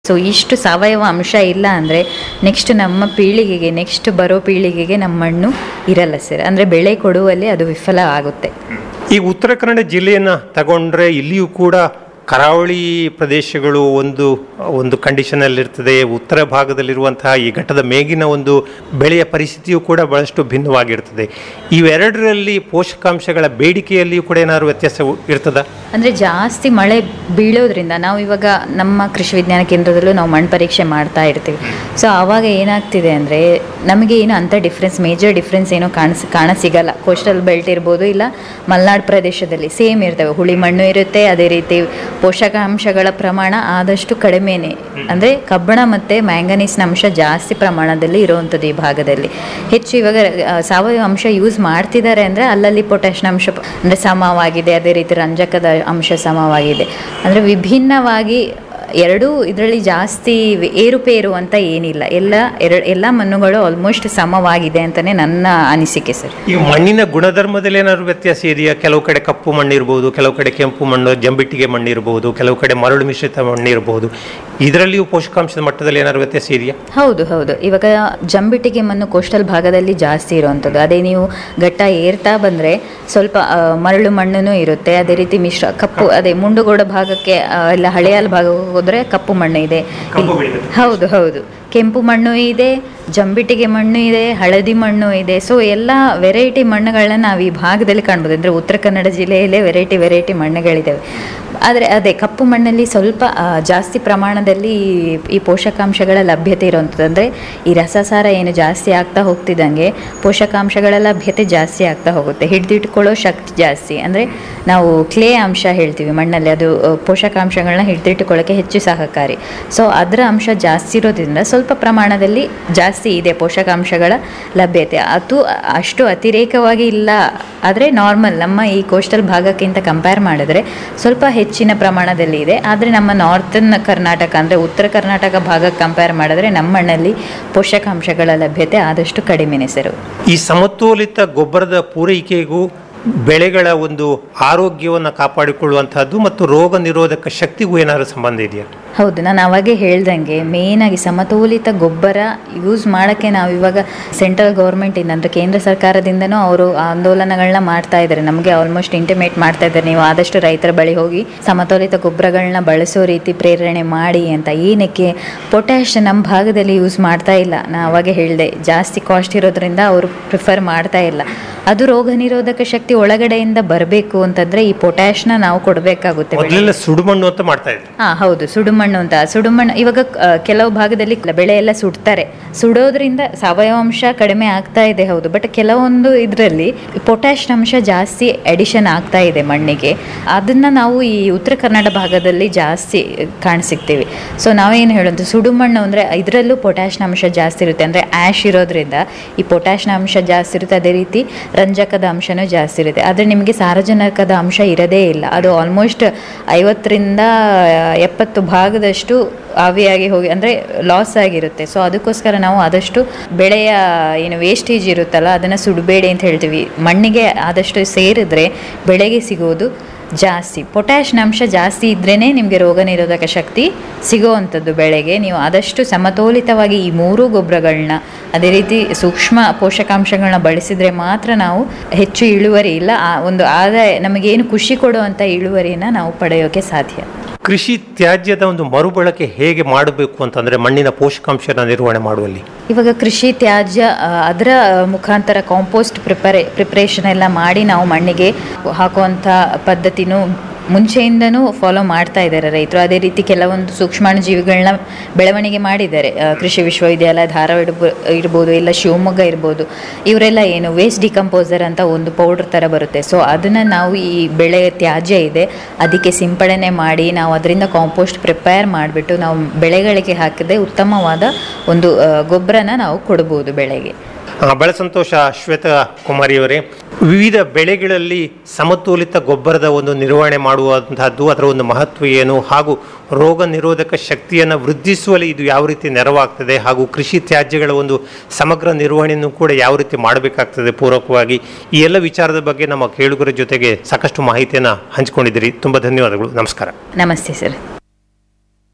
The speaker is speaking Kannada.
ಸೊ ಇಷ್ಟು ಸಾವಯವ ಅಂಶ ಇಲ್ಲ ಅಂದರೆ ನೆಕ್ಸ್ಟ್ ನಮ್ಮ ಪೀಳಿಗೆಗೆ ನೆಕ್ಸ್ಟ್ ಬರೋ ಪೀಳಿಗೆಗೆ ನಮ್ಮ ಮಣ್ಣು ಇರಲ್ಲ ಸರ್ ಅಂದರೆ ಬೆಳೆ ಕೊಡುವಲ್ಲಿ ಅದು ವಿಫಲ ಆಗುತ್ತೆ ಈ ಉತ್ತರ ಕನ್ನಡ ಜಿಲ್ಲೆಯನ್ನು ತಗೊಂಡ್ರೆ ಇಲ್ಲಿಯೂ ಕೂಡ ಕರಾವಳಿ ಪ್ರದೇಶಗಳು ಒಂದು ಒಂದು ಕಂಡೀಷನಲ್ಲಿರ್ತದೆ ಉತ್ತರ ಭಾಗದಲ್ಲಿರುವಂತಹ ಈ ಘಟ್ಟದ ಮೇಗಿನ ಒಂದು ಬೆಳೆಯ ಪರಿಸ್ಥಿತಿಯು ಕೂಡ ಬಹಳಷ್ಟು ಭಿನ್ನವಾಗಿರ್ತದೆ ಇವೆರಡರಲ್ಲಿ ಪೋಷಕಾಂಶಗಳ ಬೇಡಿಕೆಯಲ್ಲಿಯೂ ಕೂಡ ಏನಾದ್ರು ವ್ಯತ್ಯಾಸ ಇರ್ತದ ಅಂದರೆ ಜಾಸ್ತಿ ಮಳೆ ಬೀಳೋದ್ರಿಂದ ನಾವು ಇವಾಗ ನಮ್ಮ ಕೃಷಿ ವಿಜ್ಞಾನ ಕೇಂದ್ರದಲ್ಲೂ ನಾವು ಮಣ್ಣು ಪರೀಕ್ಷೆ ಮಾಡ್ತಾ ಇರ್ತೀವಿ ಸೊ ಆವಾಗ ಏನಾಗ್ತಿದೆ ಅಂದರೆ ನಮಗೆ ಏನು ಅಂಥ ಡಿಫ್ರೆನ್ಸ್ ಮೇಜರ್ ಡಿಫ್ರೆನ್ಸ್ ಏನೋ ಕಾಣಿಸ್ ಕಾಣ ಸಿಗಲ್ಲ ಕೋಸ್ಟಲ್ ಬೆಲ್ಟ್ ಇರ್ಬೋದು ಇಲ್ಲ ಮಲೆನಾಡು ಪ್ರದೇಶದಲ್ಲಿ ಸೇಮ್ ಇರ್ತವೆ ಹುಳಿ ಮಣ್ಣು ಇರುತ್ತೆ ಅದೇ ರೀತಿ ಪೋಷಕಾಂಶಗಳ ಪ್ರಮಾಣ ಆದಷ್ಟು ಕಡಿಮೆನೇ ಅಂದರೆ ಕಬ್ಬಣ ಮತ್ತು ಮ್ಯಾಂಗನೀಸ್ನ ಅಂಶ ಜಾಸ್ತಿ ಪ್ರಮಾಣದಲ್ಲಿ ಇರುವಂಥದ್ದು ಈ ಭಾಗದಲ್ಲಿ ಹೆಚ್ಚು ಇವಾಗ ಆ, ಸಾವಯವ ಅಂಶ ಯೂಸ್ ಮಾಡ್ತಿದ್ದಾರೆ ಅಂದರೆ ಅಲ್ಲಲ್ಲಿ ಪೊಟ್ಯಾಷಿಯಂ ಅಂಶ ಅಂದರೆ ಸಮವಾಗಿದೆ ಅದೇ ರೀತಿ ರಂಜಕದ ಅಂಶ ಸಮವಾಗಿದೆ ಅಂದರೆ ವಿಭಿನ್ನವಾಗಿ ಎರಡೂ ಇದರಲ್ಲಿ ಜಾಸ್ತಿ ಏರುಪೇರು ಅಂತ ಏನಿಲ್ಲ ಎಲ್ಲ ಎರಡು ಎಲ್ಲ ಮಣ್ಣುಗಳು ಆಲ್ಮೋಸ್ಟ್ ಸಮವಾಗಿದೆ ಅಂತಲೇ ನನ್ನ ಅನಿಸಿಕೆ ಸರ್ ಈಗ ಮಣ್ಣಿನ ಗುಣಧರ್ಮದಲ್ಲಿ ಏನಾದ್ರು ವ್ಯತ್ಯಾಸ ಇದೆಯಾ ಕೆಲವು ಕಡೆ ಕಪ್ಪು ಮಣ್ಣು ಇರ್ಬೋದು ಕೆಲವು ಕಡೆ ಕೆಂಪು ಮಣ್ಣು ಜಂಬಿಟ್ಟಿಗೆ ಮಣ್ಣು ಇರ್ಬೋದು ಕೆಲವು ಕಡೆ ಮರಳು ಮಿಶ್ರಿತ ಮಣ್ಣು ಇರ್ಬೋದು ಇದರಲ್ಲಿಯೂ ಪೋಷಕಾಂಶದ ಮಟ್ಟದಲ್ಲಿ ಏನಾದ್ರು ವ್ಯತ್ಯಾಸ ಇದೆಯಾ ಹೌದು ಹೌದು ಇವಾಗ ಜಂಬಿಟ್ಟಿಗೆ ಮಣ್ಣು ಕೋಸ್ಟಲ್ ಭಾಗದಲ್ಲಿ ಜಾಸ್ತಿ ಇರುವಂಥದ್ದು ಅದೇ ನೀವು ಘಟ್ಟ ಏರ್ತಾ ಬಂದರೆ ಸ್ವಲ್ಪ ಆ, ಮರಳು ಮಣ್ಣು ಇರುತ್ತೆ ಅದೇ ರೀತಿ ಮಿಶ್ರ ಕಪ್ಪು ಅದೇ ಮುಂಡುಗೋಡ ಭಾಗಕ್ಕೆ ಆ, ಎಲ್ಲ ಹಳೆಯಾಲ್ ಭಾಗಕ್ಕೆ ಹೋದರೆ ಕಪ್ಪು ಮಣ್ಣು ಇದೆ ಕಪ್ಪು ಬೆಳೆಯುತ್ತೆ. ಹೌದು ಹೌದು ಕೆಂಪು ಮಣ್ಣು ಇದೆ ಜಂಬಿಟ್ಟಿಗೆ ಮಣ್ಣು ಇದೆ ಹಳದಿ ಮಣ್ಣು ಇದೆ ಸೊ ಎಲ್ಲ ವೆರೈಟಿ ಮಣ್ಣುಗಳನ್ನ ನಾವು ಈ ಭಾಗದಲ್ಲಿ ಕಾಣ್ಬೋದು ಅಂದರೆ ಉತ್ತರ ಕನ್ನಡ ಜಿಲ್ಲೆಯಲ್ಲೇ ವೆರೈಟಿ ವೆರೈಟಿ ಮಣ್ಣುಗಳಿದ್ದಾವೆ ಆದರೆ ಅದೇ ಕಪ್ಪು ಮಣ್ಣಲ್ಲಿ ಸ್ವಲ್ಪ ಆ, ಜಾಸ್ತಿ ಪ್ರಮಾಣದಲ್ಲಿ ಈ- ಈ ಪೋಷಕಾಂಶಗಳ ಲಭ್ಯತೆ ಇರುವಂಥದ್ದು ಅಂದರೆ ಈ ರಸಸಾರ ಏನು ಜಾಸ್ತಿ ಆಗ್ತಾ ಹೋಗ್ತಿದ್ದಂಗೆ ಪೋಷಕಾಂಶಗಳ ಲಭ್ಯತೆ ಜಾಸ್ತಿ ಆಗ್ತಾ ಹೋಗುತ್ತೆ ಹಿಡಿದಿಟ್ಕೊಳ್ಳೋ ಶಕ್ತಿ ಜಾಸ್ತಿ ಅಂದರೆ ನಾವು ಕ್ಲೇ ಅಂಶ ಹೇಳ್ತೀವಿ ಮಣ್ಣಲ್ಲಿ ಅದು ಆ, ಪೋಷಕಾಂಶಗಳನ್ನ ಹಿಡಿದಿಟ್ಟುಕೊಳ್ಳೋಕ್ಕೆ ಹೆಚ್ಚು ಸಹಕಾರಿ ಸೊ ಅದರ ಅಂಶ ಜಾಸ್ತಿ ಇರೋದ್ರಿಂದ ಸ್ವಲ್ಪ ಪ್ರಮಾಣದಲ್ಲಿ ಜಾಸ್ತಿ ಇದೆ ಪೋಷಕಾಂಶಗಳ ಲಭ್ಯತೆ ಅದು ಅಷ್ಟು ಅತಿರೇಕವಾಗಿ ಇಲ್ಲ ಆದರೆ ನಾರ್ಮಲ್ ನಮ್ಮ ಈ ಕೋಸ್ಟಲ್ ಭಾಗಕ್ಕಿಂತ ಕಂಪೇರ್ ಮಾಡಿದ್ರೆ ಸ್ವಲ್ಪ ಹೆಚ್ಚಿನ ಪ್ರಮಾಣದಲ್ಲಿ ಇದೆ ಆದರೆ ನಮ್ಮ ನಾರ್ತನ್ ಕರ್ನಾಟಕ ಅಂದರೆ ಉತ್ತರ ಕರ್ನಾಟಕ ಭಾಗಕ್ಕೆ ಕಂಪೇರ್ ಮಾಡಿದ್ರೆ ನಮ್ಮ ಮಣ್ಣಲ್ಲಿ ಪೋಷಕಾಂಶಗಳ ಲಭ್ಯತೆ ಆದಷ್ಟು ಕಡಿಮೆನೇ ಸರ್ ಈ ಸಮತೋಲಿತ ಗೊಬ್ಬರದ ಪೂರೈಕೆಗೂ ಬೆಳೆಗಳ ಒಂದು ಆರೋಗ್ಯವನ್ನು ಕಾಪಾಡಿಕೊಳ್ಳುವಂತಹದ್ದು ಮತ್ತು ರೋಗ ನಿರೋಧಕ ಶಕ್ತಿಗೂ ಏನಾದರೂ ಸಂಬಂಧ ಇದೆಯಾ ಹೌದು ನಾನು ಅವಾಗೇ ಹೇಳ್ದಂಗೆ ಮೇಯ್ನಾಗಿ ಸಮತೋಲಿತ ಗೊಬ್ಬರ ಯೂಸ್ ಮಾಡೋಕ್ಕೆ ನಾವು ಇವಾಗ ಸೆಂಟ್ರಲ್ ಗೌರ್ಮೆಂಟಿಂದ ಅಂದರೆ ಕೇಂದ್ರ ಸರ್ಕಾರದಿಂದನೂ ಅವರು ಆಂದೋಲನಗಳನ್ನ ಮಾಡ್ತಾ ಇದ್ದಾರೆ ನಮಗೆ ಆಲ್ಮೋಸ್ಟ್ ಇಂಟಿಮೇಟ್ ಮಾಡ್ತಾ ಇದ್ದಾರೆ ನೀವು ಆದಷ್ಟು ರೈತರ ಬಳಿ ಹೋಗಿ ಸಮತೋಲಿತ ಗೊಬ್ಬರಗಳನ್ನ ಬಳಸೋ ರೀತಿ ಪ್ರೇರಣೆ ಮಾಡಿ ಅಂತ ಏನಕ್ಕೆ ಪೊಟ್ಯಾಶ್ ನಮ್ಮ ಭಾಗದಲ್ಲಿ ಯೂಸ್ ಮಾಡ್ತಾ ಇಲ್ಲ ನಾ ಅವಾಗೇ ಹೇಳಿದೆ ಜಾಸ್ತಿ ಕಾಸ್ಟ್ ಇರೋದ್ರಿಂದ ಅವರು ಪ್ರಿಫರ್ ಮಾಡ್ತಾ ಇಲ್ಲ ಅದು ರೋಗ ನಿರೋಧಕ ಶಕ್ತಿ ಒಳಗಡೆಯಿಂದ ಬರಬೇಕು ಅಂತಂದರೆ ಈ ಪೊಟ್ಯಾಶ್ನ ನಾವು ಕೊಡಬೇಕಾಗುತ್ತೆ ಮೊದಲೆಲ್ಲ ಸುಡುಮಣ್ಣು ಅಂತ ಮಾಡ್ತಾ ಇದ್ರು ಹಾ ಹೌದು ಸುಡುಮಣ್ಣು ಅಂತ ಸುಡುಮಣ್ಣು ಇವಾಗ ಆ, ಕೆಲವು ಭಾಗದಲ್ಲಿ ಬೆಳೆ ಎಲ್ಲ ಸುಡ್ತಾರೆ ಸುಡೋದ್ರಿಂದ ಸಾವಯವ ಅಂಶ ಕಡಿಮೆ ಆಗ್ತಾ ಇದೆ ಹೌದು ಬಟ್ ಕೆಲವೊಂದು ಇದರಲ್ಲಿ ಪೊಟ್ಯಾಶ್ ಅಂಶ ಜಾಸ್ತಿ ಅಡಿಷನ್ ಆಗ್ತಾ ಇದೆ ಮಣ್ಣಿಗೆ ಅದನ್ನ ನಾವು ಈ ಉತ್ತರ ಕನ್ನಡ ಭಾಗದಲ್ಲಿ ಜಾಸ್ತಿ ಕಾಣಸಿಗ್ತೀವಿ ಸೊ ನಾವೇನು ಹೇಳೋದು ಸುಡುಮಣ್ಣು ಅಂದರೆ ಇದರಲ್ಲೂ ಪೊಟ್ಯಾಶ್ನ ಅಂಶ ಜಾಸ್ತಿ ಇರುತ್ತೆ ಅಂದರೆ ಆ್ಯಶ್ ಇರೋದ್ರಿಂದ ಈ ಪೊಟ್ಯಾಶ್ನ ಅಂಶ ಜಾಸ್ತಿ ಇರುತ್ತೆ ಅದೇ ರೀತಿ ರಂಜಕದ ಅಂಶನೂ ಜಾಸ್ತಿ ಇರುತ್ತೆ ಆದರೆ ನಿಮಗೆ ಸಾರಜನಕದ ಅಂಶ ಇರೋದೇ ಇಲ್ಲ ಅದು ಆಲ್ಮೋಸ್ಟ್ ಐವತ್ತರಿಂದ ಎಪ್ಪತ್ತು ಭಾಗದಷ್ಟು ಆವಿಯಾಗಿ ಹೋಗಿ ಅಂದರೆ ಲಾಸ್ ಆಗಿರುತ್ತೆ ಸೊ ಅದಕ್ಕೋಸ್ಕರ ನಾವು ಆದಷ್ಟು ಬೆಳೆಯ ಏನು ವೇಸ್ಟೇಜ್ ಇರುತ್ತಲ್ಲ ಅದನ್ನು ಸುಡಬೇಡಿ ಅಂತ ಹೇಳ್ತೀವಿ ಮಣ್ಣಿಗೆ ಆದಷ್ಟು ಸೇರಿದ್ರೆ ಬೆಳೆಗೆ ಸಿಗೋದು ಜಾಸ್ತಿ ಪೊಟ್ಯಾಶ್ನ ಅಂಶ ಜಾಸ್ತಿ ಇದ್ರೇ ನಿಮಗೆ ರೋಗ ನಿರೋಧಕ ಶಕ್ತಿ ಸಿಗೋವಂಥದ್ದು ಬೆಳೆಗೆ ನೀವು ಆದಷ್ಟು ಸಮತೋಲಿತವಾಗಿ ಈ ಮೂರೂ ಗೊಬ್ಬರಗಳನ್ನ ಅದೇ ರೀತಿ ಸೂಕ್ಷ್ಮ ಪೋಷಕಾಂಶಗಳನ್ನ ಬಳಸಿದರೆ ಮಾತ್ರ ನಾವು ಹೆಚ್ಚು ಇಳುವರಿ ಇಲ್ಲ ಆ ಒಂದು ಆದಾಯ ನಮಗೇನು ಖುಷಿ ಕೊಡುವಂಥ ಇಳುವರಿನ ನಾವು ಪಡೆಯೋಕ್ಕೆ ಸಾಧ್ಯ ಕೃಷಿ ತ್ಯಾಜ್ಯದ ಒಂದು ಮರುಬಳಕೆ ಹೇಗೆ ಮಾಡಬೇಕು ಅಂತಂದ್ರೆ ಮಣ್ಣಿನ ಪೋಷಕಾಂಶನ ನಿರ್ವಹಣೆ ಮಾಡುವಲ್ಲಿ ಇವಾಗ ಕೃಷಿ ತ್ಯಾಜ್ಯ ಆ, ಅದರ ಮುಖಾಂತರ ಕಾಂಪೋಸ್ಟ್ ಪ್ರಿಪರೇ ಪ್ರಿಪ್ರೇಷನ್ ಎಲ್ಲ ಮಾಡಿ ನಾವು ಮಣ್ಣಿಗೆ ಹಾಕುವಂಥ ಪದ್ಧತಿನೂ ಮುಂಚೆಯಿಂದನೂ ಫಾಲೋ ಮಾಡ್ತಾ ಇದ್ದಾರೆ ರೈತರು ಅದೇ ರೀತಿ ಕೆಲವೊಂದು ಸೂಕ್ಷ್ಮಾಣುಜೀವಿಗಳನ್ನ ಬೆಳವಣಿಗೆ ಮಾಡಿದ್ದಾರೆ ಆ, ಕೃಷಿ ವಿಶ್ವವಿದ್ಯಾಲಯ ಧಾರವಾಡ ಇರ್ಬೋ- ಇರ್ಬೋದು ಇಲ್ಲ ಶಿವಮೊಗ್ಗ ಇರ್ಬೋದು ಇವರೆಲ್ಲ ಏನು ವೇಸ್ಟ್ ಡಿಕಂಪೋಸರ್ ಅಂತ ಒಂದು ಪೌಡ್ರ್ ಥರ ಬರುತ್ತೆ ಸೊ ಅದನ್ನು ನಾವು ಈ ಬೆಳೆ ತ್ಯಾಜ್ಯ ಇದೆ ಅದಕ್ಕೆ ಸಿಂಪಡಣೆ ಮಾಡಿ ನಾವು ಅದರಿಂದ ಕಾಂಪೋಸ್ಟ್ ಪ್ರಿಪೇರ್ ಮಾಡಿಬಿಟ್ಟು ನಾವು ಬೆಳೆಗಳಿಗೆ ಹಾಕಿದ್ರೆ ಉತ್ತಮವಾದ ಒಂದು ಆ, ಗೊಬ್ಬರನ ನಾವು ಕೊಡ್ಬೋದು ಬೆಳೆಗೆ ಆ, ಬಹಳ ಸಂತೋಷ ಶ್ವೇತಾ ಕುಮಾರಿಯವರೇ ವಿವಿಧ ಬೆಳೆಗಳಲ್ಲಿ ಸಮತೋಲಿತ ಗೊಬ್ಬರದ ಒಂದು ನಿರ್ವಹಣೆ ಮಾಡುವಂತಹದ್ದು ಅದರ ಒಂದು ಮಹತ್ವ ಏನು ಹಾಗೂ ರೋಗ ನಿರೋಧಕ ಶಕ್ತಿಯನ್ನು ವೃದ್ಧಿಸುವಲ್ಲಿ ಇದು ಯಾವ ರೀತಿ ನೆರವಾಗ್ತದೆ ಹಾಗೂ ಕೃಷಿ ತ್ಯಾಜ್ಯಗಳ ಒಂದು ಸಮಗ್ರ ನಿರ್ವಹಣೆಯನ್ನು ಕೂಡ ಯಾವ ರೀತಿ ಮಾಡಬೇಕಾಗ್ತದೆ ಪೂರಕವಾಗಿ ಈ ಎಲ್ಲ ವಿಚಾರದ ಬಗ್ಗೆ ನಮ್ಮ ಕೇಳುಗರ ಜೊತೆಗೆ ಸಾಕಷ್ಟು ಮಾಹಿತಿಯನ್ನು ಹಂಚಿಕೊಂಡಿದ್ದೀರಿ ತುಂಬ ಧನ್ಯವಾದಗಳು ನಮಸ್ಕಾರ ನಮಸ್ತೆ ಸರ್